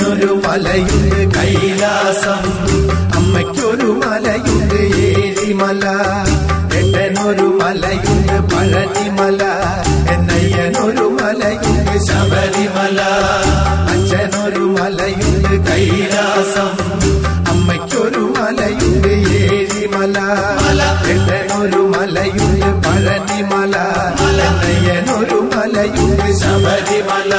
അച്ഛനൊരു മലയുണ്ട് കൈലാസം അമ്മയ്ക്കൊരു മലയുണ്ട് ഏഴിമല എട്ടനൊരു മലയുണ്ട് പഴനിമല എന്നയ്യനൊരു മലയുണ്ട് ശബരിമല അച്ഛനൊരു മലയുണ്ട് കൈലാസം അമ്മയ്ക്കൊരു മലയുണ്ട് ഏഴിമല എട്ടനൊരു മലയുണ്ട് പഴനിമല എന്നയ്യനൊരു മലയുണ്ട് ശബരിമല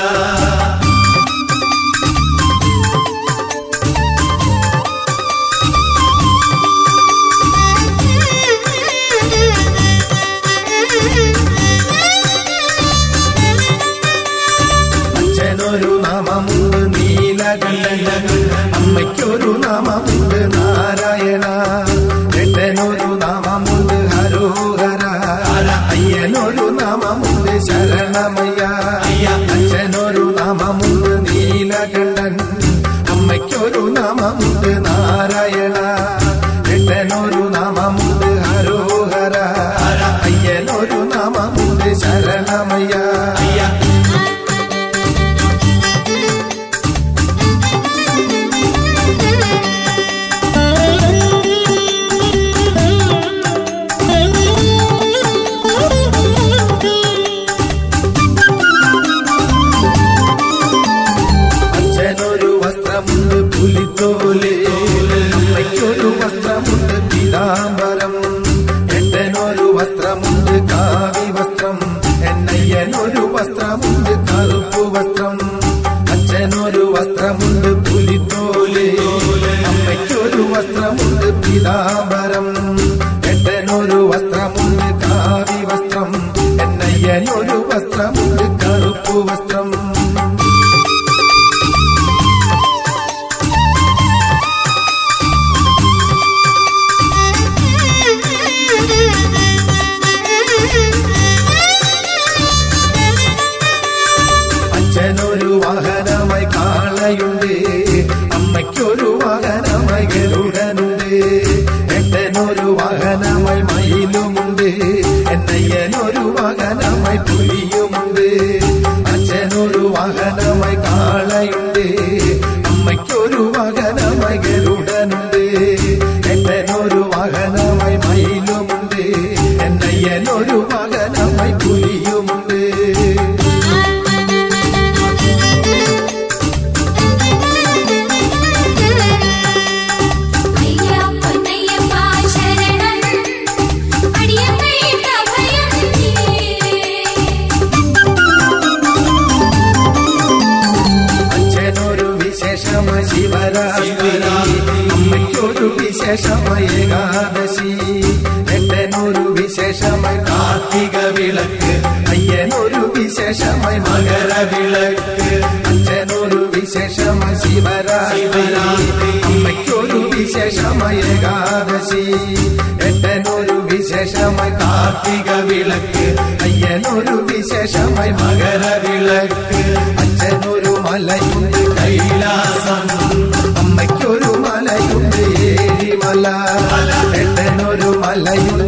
അച്ഛനൊരു നാമമുണ്ട് നീലകണ്ഠൻ അമ്മയ്ക്കൊരു നാമമുണ്ട് നാരായണ എട്ടനൊരു നാമമുണ്ട് ഹരോഹര അയ്യനൊരു നാമമുണ്ട് ശരണമയ്യ അച്ഛനൊരു നാമമുണ്ട് നീലകണ്ഠൻ അമ്മയ്ക്കൊരു നാമമുണ്ട് നാരായണ എട്ടനൊരു നാമമുണ്ട് ഹരോഹര അയ്യനൊരു നാമമുണ്ട് ശരണമയ്യ അച്ഛനൊരു വസ്ത്രമുണ്ട് പുലിത്തോല് അമ്മയ്ക്കൊരു വസ്ത്രമുണ്ട് പീതാംബരം എട്ടനൊരു വസ്ത്രമുണ്ട് കാവി വസ്ത്രം എന്നയ്യനൊരു വസ്ത്രമുണ്ട് കറുപ്പ് വസ്ത്രം അച്ഛനൊരു വസ്ത്രമുണ്ട് പുലിത്തോല് അമ്മയ്ക്കൊരു വസ്ത്രമുണ്ട് പീതാംബരം എട്ടനൊരു വസ്ത്രമുണ്ട് കാവി വസ്ത്രം എന്നയ്യനൊരു വസ്ത്രമുണ്ട് കറുപ്പ് വസ്ത്രം അച്ഛനൊരു വാഹനമായി കാളയുണ്ട് അമ്മയ്ക്കൊരു വാഹനമായി ഗരുഡനുണ്ട് എട്ടനൊരു വാഹനമായി മയിലുമുണ്ട് എന്നയ്യനൊരു വാഹനമായി പുലിയുമുണ്ട് അച്ഛനൊരു വാഹനമായി കാളയുണ്ട് അമ്മയ്ക്കൊരു വാഹനമായി ഗരുഡനുണ്ട് എട്ടനൊരു വാഹനമായി മയിലുമുണ്ട് എന്നയ്യനൊരു വാഹനമായി പുലിയുമുണ്ട് അയ്യ പൊന്നയ്യപ്പ ശരണം അടിയങ്ങൾക്ക ഭയം അച്ഛനൊരു വിശേഷമായി ശിവരാത്രി അമ്മയ്ക്കൊരു വിശേഷമായി ഏകാദശി എട്ടനൊരു വിശേഷമായി കാർത്തിക വിളക്ക് അയ്യനൊരു വിശേഷമായി മകരവിളക്ക് അച്ഛനൊരു വിശേഷമായി ശിവരാത്രി അമ്മയ്ക്കൊരു വിശേഷമായി ഏകാദശി എട്ടനൊരു വിശേഷമായി കാർത്തിക വിളക്ക് അയ്യനൊരു വിശേഷമായി മകരവിളക്ക് അച്ഛനൊരു മലയുണ്ട് കൈലാസം അമ്മയ്ക്കൊരു മലയുണ്ട് ഏരിമല എട്ടനൊരു മലയുണ്ട്